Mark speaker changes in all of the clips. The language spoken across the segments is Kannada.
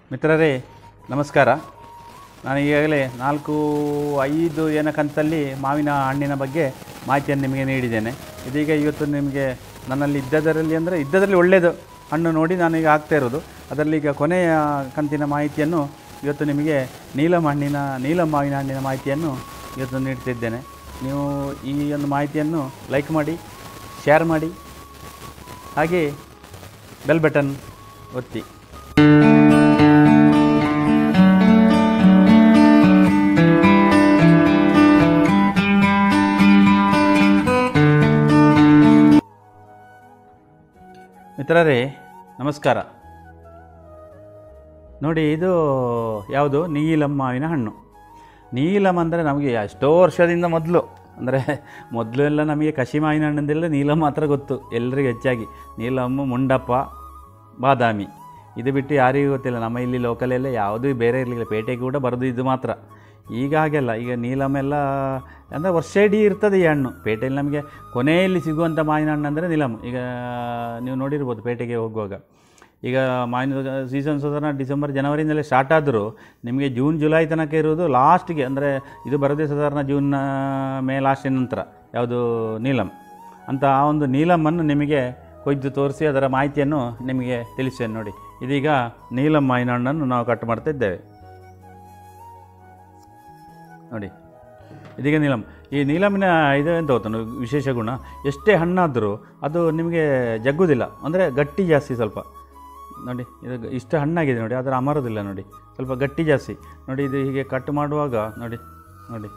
Speaker 1: ಮಿತ್ರರೇ ನಮಸ್ಕಾರ ನಾನು ಈಗಾಗಲೇ ನಾಲ್ಕು ಐದು ಏನ ಕಂತಲ್ಲಿ ಮಾವಿನ ಹಣ್ಣಿನ ಬಗ್ಗೆ ಮಾಹಿತಿಯನ್ನು ನಿಮಗೆ ನೀಡಿದ್ದೇನೆ ಇದೀಗ ಇವತ್ತು ನಿಮಗೆ ನನ್ನಲ್ಲಿ ಇದ್ದದರಲ್ಲಿ ಅಂದರೆ ಇದ್ದದರಲ್ಲಿ ಒಳ್ಳೆಯದು ಹಣ್ಣು ನೋಡಿ ನಾನೀಗ ಆಗ್ತಾ ಇರೋದು ಅದರಲ್ಲಿ ಈಗ ಕೊನೆಯ ಕಂತಿನ ಮಾಹಿತಿಯನ್ನು ಇವತ್ತು ನಿಮಗೆ ನೀಲಂ ಹಣ್ಣಿನ ನೀಲಂ ಮಾವಿನ ಹಣ್ಣಿನ ಮಾಹಿತಿಯನ್ನು ಇವತ್ತು ನೀಡ್ತಿದ್ದೇನೆ ನೀವು ಈ ಒಂದು ಮಾಹಿತಿಯನ್ನು ಲೈಕ್ ಮಾಡಿ ಶೇರ್ ಮಾಡಿ ಹಾಗೆ ಬೆಲ್ ಬಟನ್ ಒತ್ತಿ ಮಿತ್ರರೇ ನಮಸ್ಕಾರ ನೋಡಿ ಇದು ಯಾವುದು ನೀಲಂ ಮಾವಿನ ಹಣ್ಣು ನೀಲಂ ಅಂದರೆ ನಮಗೆ ಎಷ್ಟೋ ವರ್ಷದಿಂದ ಮೊದಲು ಅಂದರೆ ಮೊದಲು ಎಲ್ಲ ನಮಗೆ ಕಸಿ ಮಾವಿನ ಹಣ್ಣಿಂದೆಲ್ಲ ನೀಲಂ ಮಾತ್ರ ಗೊತ್ತು ಎಲ್ಲರಿಗೂ ಹೆಚ್ಚಾಗಿ ನೀಲಮ್ಮು ಮುಂಡಪ್ಪ ಬಾದಾಮಿ ಇದು ಬಿಟ್ಟು ಯಾರಿಗೂ ಗೊತ್ತಿಲ್ಲ ನಮ್ಮ ಇಲ್ಲಿ ಲೋಕಲೆಲ್ಲ ಯಾವುದೂ ಬೇರೆ ಇರಲಿಲ್ಲ ಪೇಟೆಗೆ ಕೂಡ ಬರೋದು ಇದು ಮಾತ್ರ ಈಗ ಹಾಗೆಲ್ಲ ಈಗ ನೀಲಮೆಲ್ಲ ಅಂದರೆ ವರ್ಷ ಇಡೀ ಇರ್ತದೆ ಈ ಹಣ್ಣು ಪೇಟೆಯಲ್ಲಿ ನಮಗೆ ಕೊನೆಯಲ್ಲಿ ಸಿಗುವಂಥ ಮಾವಿನ ಹಣ್ಣು ಅಂದರೆ ನೀಲಮ್ ಈಗ ನೀವು ನೋಡಿರ್ಬೋದು ಪೇಟೆಗೆ ಹೋಗುವಾಗ ಈಗ ಮಾವಿನ ಸೀಸನ್ ಸಾಧಾರಣ ಡಿಸೆಂಬರ್ ಜನವರಿಯಿಂದಲೇ ಸ್ಟಾರ್ಟ್ ಆದರೂ ನಿಮಗೆ ಜೂನ್ ಜುಲೈ ತನಕ ಇರೋದು ಲಾಸ್ಟಿಗೆ ಅಂದರೆ ಇದು ಬರೋದೇ ಸಾಧಾರಣ ಜೂನ್ ಆ, ಮೇ ಲಾಸ್ಟಿನ ನಂತರ ಯಾವುದು ನೀಲಮ್ ಅಂತ ಆ ಒಂದು ನೀಲಮ್ಮನ್ನು ನಿಮಗೆ ಕೊಯ್ದು ತೋರಿಸಿ ಅದರ ಮಾಹಿತಿಯನ್ನು ನಿಮಗೆ ತಿಳಿಸ್ತೇನೆ ನೋಡಿ ಇದೀಗ ನೀಲಂ ಮಾವಿನ ಹಣ್ಣನ್ನು ನಾವು ಕಟ್ ಮಾಡ್ತಾ ಇದ್ದೇವೆ ನೋಡಿ ಇದೀಗ ನೀಲಂ ಈ ನೀಲಮಿನ ಇದು ಎಂತ ಗೊತ್ತಾ ವಿಶೇಷ ಗುಣ ಎಷ್ಟೇ ಹಣ್ಣಾದರೂ ಅದು ನಿಮಗೆ ಜಗ್ಗುದಿಲ್ಲ ಅಂದರೆ ಗಟ್ಟಿ ಜಾಸ್ತಿ ಸ್ವಲ್ಪ ನೋಡಿ ಇದು ಇಷ್ಟು ಹಣ್ಣಾಗಿದೆ ನೋಡಿ ಅದರ ಅಮರೋದಿಲ್ಲ ನೋಡಿ ಸ್ವಲ್ಪ ಗಟ್ಟಿ ಜಾಸ್ತಿ ನೋಡಿ ಇದು ಹೀಗೆ ಕಟ್ ಮಾಡುವಾಗ ನೋಡಿ ನೋಡಿ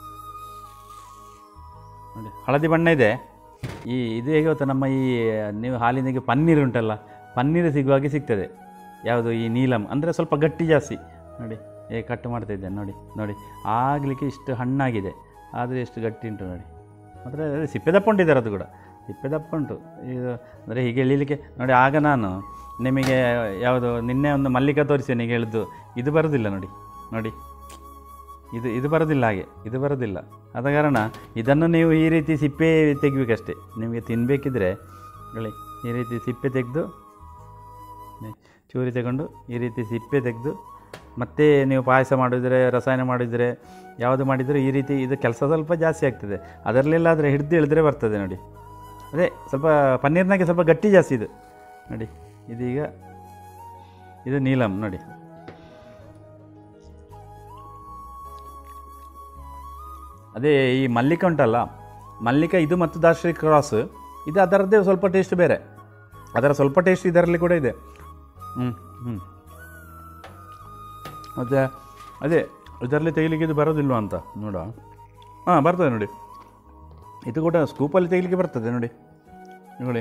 Speaker 1: ನೋಡಿ ಹಳದಿ ಬಣ್ಣ ಇದೆ ಈ ಇದು ಹೇಗೆ ಗೊತ್ತಾ ನಮ್ಮ ಈ ನೀವು ಹಾಲಿನಾಗೆ ಪನ್ನೀರ್ ಉಂಟಲ್ಲ ಪನ್ನೀರ್ ಸಿಗುವಾಗೆ ಸಿಗ್ತದೆ ಯಾವುದು ಈ ನೀಲಂ ಅಂದರೆ ಸ್ವಲ್ಪ ಗಟ್ಟಿ ಜಾಸ್ತಿ ನೋಡಿ ಹೇಗೆ ಕಟ್ ಮಾಡ್ತಾ ಇದ್ದೇನೆ ನೋಡಿ ನೋಡಿ ಆಗಲಿಕ್ಕೆ ಇಷ್ಟು ಹಣ್ಣಾಗಿದೆ ಆದರೆ ಎಷ್ಟು ಗಟ್ಟಿ ಉಂಟು ನೋಡಿ ಮಾತ್ರ ಅದೇ ಸಿಪ್ಪೆ ದಪ್ಪ ಉಂಟಿದ್ದಾರೆ ಅದು ಕೂಡ ಸಿಪ್ಪೆ ದಪ್ಪ ಉಂಟು ಇದು ಅಂದರೆ ಹೀಗೆ ಎಳೀಲಿಕ್ಕೆ ನೋಡಿ ಆಗ ನಾನು ನಿಮಗೆ ಯಾವುದು ನಿನ್ನೆ ಒಂದು ಮಲ್ಲಿಕ ತೋರಿಸಿ ನೀವು ಹೇಳಿದ್ದು ಇದು ಬರೋದಿಲ್ಲ ನೋಡಿ ನೋಡಿ ಇದು ಇದು ಬರೋದಿಲ್ಲ ಹಾಗೆ ಇದು ಬರೋದಿಲ್ಲ ಆದ ಕಾರಣ ಇದನ್ನು ನೀವು ಈ ರೀತಿ ಸಿಪ್ಪೆ ತೆಗಿಬೇಕಷ್ಟೇ ನಿಮಗೆ ತಿನ್ನಬೇಕಿದ್ರೆ ಹೇಳಿ ಈ ರೀತಿ ಸಿಪ್ಪೆ ತೆಗೆದು ಚೂರಿ ತಗೊಂಡು ಈ ರೀತಿ ಸಿಪ್ಪೆ ತೆಗೆದು ಮತ್ತೆ ನೀವು ಪಾಯಸ ಮಾಡಿದರೆ ರಸಾಯನ ಮಾಡಿದರೆ ಯಾವುದು ಮಾಡಿದರೂ ಈ ರೀತಿ ಇದು ಕೆಲಸ ಸ್ವಲ್ಪ ಜಾಸ್ತಿ ಆಗ್ತದೆ ಅದರಲ್ಲೆಲ್ಲಾದರೆ ಹಿಡಿದು ಇಳಿದ್ರೆ ಬರ್ತದೆ ನೋಡಿ ಅದೇ ಸ್ವಲ್ಪ ಪನ್ನೀರ್ನಾಗೆ ಸ್ವಲ್ಪ ಗಟ್ಟಿ ಜಾಸ್ತಿ ಇದು ನೋಡಿ ಇದೀಗ ಇದು ನೀಲಂ ನೋಡಿ ಅದೇ ಈ ಮಲ್ಲಿಕ ಉಂಟಲ್ಲ ಮಲ್ಲಿಕ ಇದು ಮತ್ತು ದಾಶ್ರೀ ಕ್ರಾಸ್ ಇದು ಅದರದ್ದೇ ಸ್ವಲ್ಪ ಟೇಸ್ಟ್ ಬೇರೆ ಅದರ ಸ್ವಲ್ಪ ಟೇಸ್ಟ್ ಇದರಲ್ಲಿ ಕೂಡ ಇದೆ ಹ್ಞೂ ಹ್ಞೂ ಮತ್ತು ಅದೇ ಇದರಲ್ಲಿ ತೆಗಿಲಿಕ್ಕೆ ಇದು ಬರೋದಿಲ್ವಾ ಅಂತ ನೋಡ ಹಾಂ ಬರ್ತದೆ ನೋಡಿ ಇದು ಕೂಡ ಸ್ಕೂಪಲ್ಲಿ ತೆಗಿಲಿಕ್ಕೆ ಬರ್ತದೆ ನೋಡಿ ನೋಡಿ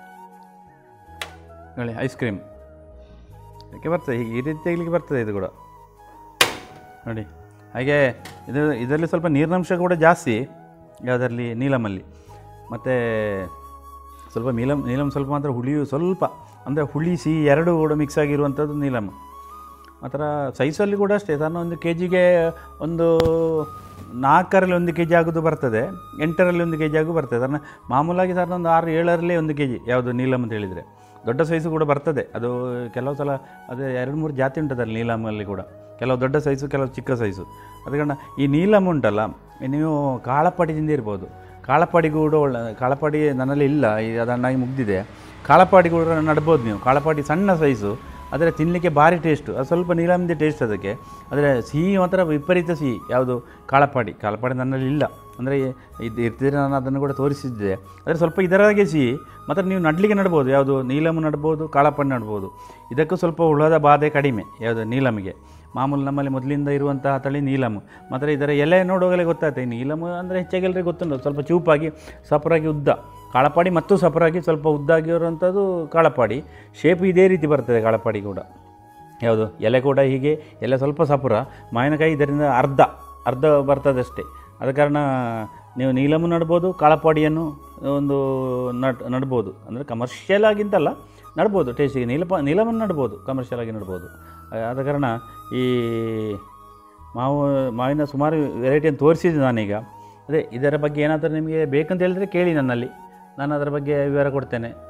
Speaker 1: ನೋಡಿ ಐಸ್ ಕ್ರೀಮ್ ಇದಕ್ಕೆ ಬರ್ತದೆ ಹೀಗೆ ಈ ರೀತಿ ತೆಗಿಲಿಕ್ಕೆ ಬರ್ತದೆ ಇದು ಕೂಡ ನೋಡಿ ಹಾಗೆ ಇದು ಇದರಲ್ಲಿ ಸ್ವಲ್ಪ ನೀರಿನಂಶ ಕೂಡ ಜಾಸ್ತಿ ಯಾವುದರಲ್ಲಿ ನೀಲಮಲ್ಲಿ ಮತ್ತು ಸ್ವಲ್ಪ ನೀಲಮ್ ನೀಲಮ್ ಸ್ವಲ್ಪ ಮಾತ್ರ ಹುಳಿಯು ಸ್ವಲ್ಪ ಅಂದರೆ ಹುಳಿ ಸಿಹಿ ಎರಡು ಕೂಡ ಮಿಕ್ಸ್ ಆಗಿರುವಂಥದ್ದು ನೀಲಮ್ ಮಾತ್ರ ಸೈಜಲ್ಲಿ ಕೂಡ ಅಷ್ಟೇ ಸಾಧಾರಣ ಒಂದು ಕೆ ಜಿಗೆ ಒಂದು ನಾಲ್ಕರಲ್ಲಿ ಒಂದು ಕೆ ಜಿ ಆಗೋದು ಬರ್ತದೆ ಎಂಟರಲ್ಲಿ ಒಂದು ಕೆ ಜಿ ಆಗು ಬರ್ತದೆ ಸಾಧಾರಣ ಮಾಮೂಲಾಗಿ ಸಾಧಾರಣ ಒಂದು ಆರು ಏಳರಲ್ಲಿ ಒಂದು ಕೆ ಜಿ ಯಾವುದು ನೀಲಮ್ ಅಂತ ಹೇಳಿದರೆ ದೊಡ್ಡ ಸೈಜು ಕೂಡ ಬರ್ತದೆ ಅದು ಕೆಲವು ಸಲ ಅದು ಎರಡು ಮೂರು ಜಾತಿ ಉಂಟದಲ್ಲಿ ನೀಲಮಲ್ಲಿ ಕೂಡ ಕೆಲವು ದೊಡ್ಡ ಸೈಜು ಕೆಲವು ಚಿಕ್ಕ ಸೈಜು ಅದ ಕಾರಣ ಈ ನೀಲಮ್ ಉಂಟಲ್ಲ ನೀವು ಕಾಳಪಾಡಿ ತಿಂದಿರ್ಬೋದು ಕಾಳಪಾಡಿ ಕೂಡ ಒಳ್ಳೆ ಕಾಳಪಾಡಿ ನನ್ನಲ್ಲಿ ಇಲ್ಲ ಈ ಅದು ಹಣ್ಣಾಗಿ ಮುಗ್ದಿದೆ ಕಾಳಪಾಡಿ ಕೂಡ ನಡ್ಬೋದು ನೀವು ಕಾಳಪಾಡಿ ಸಣ್ಣ ಸೈಜು ಆದರೆ ತಿನ್ನಲಿಕ್ಕೆ ಭಾರಿ ಟೇಸ್ಟು ಅದು ಸ್ವಲ್ಪ ನೀಲಮ್ದೇ ಟೇಸ್ಟ್ ಅದಕ್ಕೆ ಆದರೆ ಸಿಹಿ ಮಾತ್ರ ವಿಪರೀತ ಸಿಹಿ ಯಾವುದು ಕಾಳಪಾಡಿ ಕಾಳಪಾಡಿ ನನ್ನಲ್ಲಿ ಇಲ್ಲ ಅಂದರೆ ಇದು ಇರ್ತಿದ್ರೆ ನಾನು ಅದನ್ನು ಕೂಡ ತೋರಿಸಿದ್ದೆ ಆದರೆ ಸ್ವಲ್ಪ ಇದರಾಗೆ ಸಿಹಿ ಮತ್ತು ನೀವು ನಡಲಿಕ್ಕೆ ನಡ್ಬೋದು ಯಾವುದು ನೀಲಮ್ ನಡ್ಬೋದು ಕಾಳಪಾಡಿ ನಡ್ಬೋದು ಇದಕ್ಕೂ ಸ್ವಲ್ಪ ಹುಳದ ಬಾಧೆ ಕಡಿಮೆ ಯಾವುದು ನೀಲಮಿಗೆ ಮಾಮೂಲು ನಮ್ಮಲ್ಲಿ ಮೊದಲಿಂದ ಇರುವಂತಹ ತಳಿ ನೀಲಮ್ ಮಾತ್ರ ಇದರ ಎಲೆ ನೋಡುವಾಗಲೇ ಗೊತ್ತಾಗ್ತದೆ ಈ ನೀಲಮ್ ಅಂದರೆ ಹೆಚ್ಚಾಗಿ ಎಲ್ಲರಿಗೂ ಗೊತ್ತುಂಟು ಸ್ವಲ್ಪ ಚೂಪಾಗಿ ಸಪರಾಗಿ ಉದ್ದ ಕಾಳಪಾಡಿ ಮತ್ತು ಸಪರಾಗಿ ಸ್ವಲ್ಪ ಉದ್ದಾಗಿರುವಂಥದ್ದು ಕಾಳಪಾಡಿ ಶೇಪ್ ಇದೇ ರೀತಿ ಬರ್ತದೆ ಕಾಳಪಾಡಿ ಕೂಡ ಯಾವುದು ಎಲೆ ಕೂಡ ಹೀಗೆ ಎಲೆ ಸ್ವಲ್ಪ ಸಪುರ ಮಾವಿನಕಾಯಿ ಇದರಿಂದ ಅರ್ಧ ಅರ್ಧ ಬರ್ತದೆ ಅಷ್ಟೇ ಆದ ಕಾರಣ ನೀವು ನೀಲಮು ನಡ್ಬೋದು ಕಾಳಪಾಡಿಯನ್ನು ಒಂದು ನಡ್ ನಡ್ಬೋದು ಅಂದರೆ ಕಮರ್ಷಿಯಲ್ ಆಗಿಂತಲ್ಲ ನಡ್ಬೋದು ಟೇಸ್ಟಿಗೆ ನೀಲಪ ನೀಲಮನ್ನು ನಡ್ಬೋದು ಕಮರ್ಷಿಯಲ್ ಆಗಿ ನಡ್ಬೋದು ಆದ ಕಾರಣ ಈ ಮಾವು ಮಾವಿನ ಸುಮಾರು ವೆರೈಟಿಯನ್ನು ತೋರಿಸಿದ್ದೆ ನಾನೀಗ ಅದೇ ಇದರ ಬಗ್ಗೆ ಏನಾದರೂ ನಿಮಗೆ ಬೇಕಂತ ಹೇಳಿದರೆ ಕೇಳಿ ನನ್ನಲ್ಲಿ ನಾನು ಅದರ ಬಗ್ಗೆ ವಿವರ ಕೊಡ್ತೇನೆ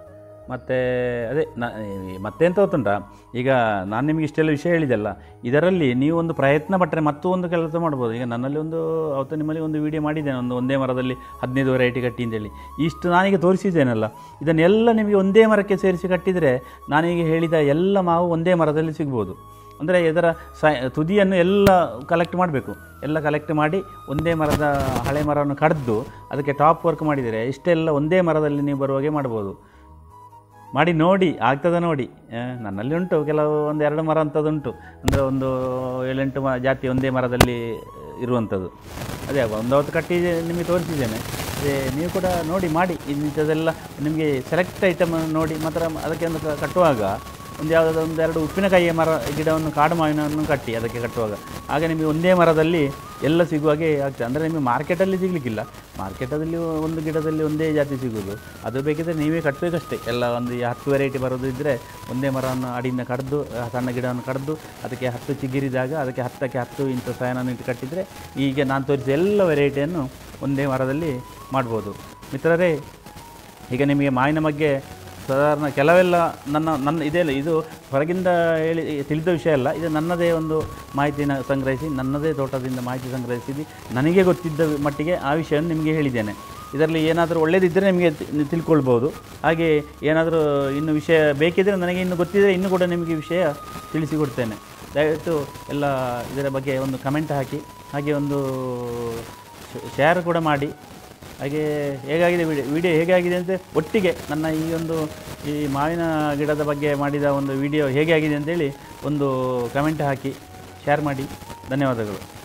Speaker 1: ಮತ್ತು ಅದೇ ನ ಮತ್ತೆ ಎಂತ ಗೊತ್ತುಂಟಾ ಈಗ ನಾನು ನಿಮಗೆ ಇಷ್ಟೆಲ್ಲ ವಿಷಯ ಹೇಳಿದೆಲ್ಲ ಇದರಲ್ಲಿ ನೀವು ಒಂದು ಪ್ರಯತ್ನ ಪಟ್ಟರೆ ಮತ್ತೂ ಒಂದು ಕೆಲಸ ಮಾಡ್ಬೋದು ಈಗ ನನ್ನಲ್ಲಿ ಒಂದು ಅವತ್ತು ನಿಮ್ಮಲ್ಲಿ ಒಂದು ವಿಡಿಯೋ ಮಾಡಿದ್ದೇನೆ ಒಂದು ಒಂದೇ ಮರದಲ್ಲಿ ಹದಿನೈದು ವೆರೈಟಿ ಕಟ್ಟಿ ಅಂತೇಳಿ ಇಷ್ಟು ನಾನೀಗ ತೋರಿಸಿದ್ದೇನಲ್ಲ ಇದನ್ನೆಲ್ಲ ನಿಮಗೆ ಒಂದೇ ಮರಕ್ಕೆ ಸೇರಿಸಿ ಕಟ್ಟಿದರೆ ನಾನೀಗ ಹೇಳಿದ ಎಲ್ಲ ಮಾವು ಒಂದೇ ಮರದಲ್ಲಿ ಸಿಗ್ಬೋದು ಅಂದರೆ ಇದರ ಸ ತುದಿಯನ್ನು ಎಲ್ಲ ಕಲೆಕ್ಟ್ ಮಾಡಬೇಕು ಎಲ್ಲ ಕಲೆಕ್ಟ್ ಮಾಡಿ ಒಂದೇ ಮರದ ಹಳೆ ಮರವನ್ನು ಕಡ್ದು ಅದಕ್ಕೆ ಟಾಪ್ ವರ್ಕ್ ಮಾಡಿದರೆ ಇಷ್ಟೆಲ್ಲ ಒಂದೇ ಮರದಲ್ಲಿ ನೀವು ಬರುವಾಗೆ ಮಾಡ್ಬೋದು ಮಾಡಿ ನೋಡಿ ಆಗ್ತದೆ ನೋಡಿ ಆ, ನನ್ನಲ್ಲಿ ಉಂಟು ಕೆಲವು ಒಂದು ಎರಡು ಮರ ಅಂಥದ್ದುಂಟು ಅಂದರೆ ಒಂದು ಏಳೆಂಟು ಮ ಜಾತಿ ಒಂದೇ ಮರದಲ್ಲಿ ಇರುವಂಥದ್ದು ಅದೇ ಒಂದು ಹೊತ್ತು ಕಟ್ಟಿ ನಿಮಗೆ ತೋರಿಸಿದ್ದೇನೆ ಅದೇ ನೀವು ಕೂಡ ನೋಡಿ ಮಾಡಿ ಇಂಥದ್ದೆಲ್ಲ ನಿಮಗೆ ಸೆಲೆಕ್ಟ್ ಐಟಮ್ ನೋಡಿ ಮಾತ್ರ ಅದಕ್ಕೆ ಒಂದು ಕ- ಕಟ್ಟುವಾಗ ಒಂದು ಯಾವುದಾದ್ರು ಒಂದು ಎರಡು ಉಪ್ಪಿನಕಾಯಿಯ ಮರ ಗಿಡವನ್ನು ಕಾಡು ಮಾವಿನವನ್ನು ಕಟ್ಟಿ ಅದಕ್ಕೆ ಕಟ್ಟುವಾಗ ಆಗ ನಿಮಗೆ ಒಂದೇ ಮರದಲ್ಲಿ ಎಲ್ಲ ಸಿಗುವಾಗೆ ಆಗ್ತದೆ ಅಂದರೆ ನಿಮಗೆ ಮಾರ್ಕೆಟಲ್ಲಿ ಸಿಗಲಿಕ್ಕಿಲ್ಲ ಮಾರ್ಕೆಟಲ್ಲಿ ಒಂದು ಗಿಡದಲ್ಲಿ ಒಂದೇ ಜಾತಿ ಸಿಗೋದು ಅದು ಬೇಕಿದ್ರೆ ನೀವೇ ಕಟ್ಟಬೇಕಷ್ಟೇ ಎಲ್ಲ ಒಂದು ಈ ಹತ್ತು ವೆರೈಟಿ ಬರೋದು ಇದ್ದರೆ ಒಂದೇ ಮರವನ್ನು ಅಡಿಯಿಂದ ಕಡ್ದು ಆ ಸಣ್ಣ ಗಿಡವನ್ನು ಕಡ್ದು ಅದಕ್ಕೆ ಹತ್ತು ಚಿಗಿರಿದಾಗ ಅದಕ್ಕೆ ಹತ್ತಕ್ಕೆ ಹತ್ತು ಇಂಥ ಸಯನನ್ನು ಇಟ್ಟು ಕಟ್ಟಿದರೆ ಈಗ ನಾನು ತೋರಿಸಿದ ಎಲ್ಲ ವೆರೈಟಿಯನ್ನು ಒಂದೇ ಮರದಲ್ಲಿ ಮಾಡ್ಬೋದು ಮಿತ್ರರೇ ಈಗ ನಿಮಗೆ ಮಾವಿನ ಬಗ್ಗೆ ಸಾಧಾರಣ ಕೆಲವೆಲ್ಲ ನನ್ನ ನನ್ನ ಇದೆಲ್ಲ ಇದು ಹೊರಗಿಂದ ಹೇಳಿ ತಿಳಿದ ವಿಷಯ ಅಲ್ಲ ಇದು ನನ್ನದೇ ಒಂದು ಮಾಹಿತಿನ ಸಂಗ್ರಹಿಸಿ ನನ್ನದೇ ತೋಟದಿಂದ ಮಾಹಿತಿ ಸಂಗ್ರಹಿಸಿದ್ದು ನನಗೆ ಗೊತ್ತಿದ್ದ ಮಟ್ಟಿಗೆ ಆ ವಿಷಯವನ್ನು ನಿಮಗೆ ಹೇಳಿದ್ದೇನೆ ಇದರಲ್ಲಿ ಏನಾದರೂ ಒಳ್ಳೆಯದಿದ್ದರೆ ನಿಮಗೆ ತಿ- ತಿಳ್ಕೊಳ್ಬೋದು ಹಾಗೆ ಏನಾದರೂ ಇನ್ನು ವಿಷಯ ಬೇಕಿದ್ದರೆ ನನಗೆ ಇನ್ನು ಗೊತ್ತಿದ್ದರೆ ಇನ್ನೂ ಕೂಡ ನಿಮಗೆ ವಿಷಯ ತಿಳಿಸಿಕೊಡ್ತೇನೆ ದಯವಿಟ್ಟು ಎಲ್ಲ ಇದರ ಬಗ್ಗೆ ಒಂದು ಕಮೆಂಟ್ ಹಾಕಿ ಹಾಗೆ ಒಂದು ಶೇರ್ ಕೂಡ ಮಾಡಿ ಹಾಗೆ ಹೇಗಾಗಿದೆ ವಿಡಿಯೋ ವಿಡಿಯೋ ಹೇಗಾಗಿದೆ ಅಂತ ಒಟ್ಟಿಗೆ ನನ್ನ ಈ ಒಂದು ಈ ಮಾವಿನ ಗಿಡದ ಬಗ್ಗೆ ಮಾಡಿದ ಒಂದು ವಿಡಿಯೋ ಹೇಗೆ ಆಗಿದೆ ಅಂತೇಳಿ ಒಂದು ಕಮೆಂಟ್ ಹಾಕಿ ಶೇರ್ ಮಾಡಿ ಧನ್ಯವಾದಗಳು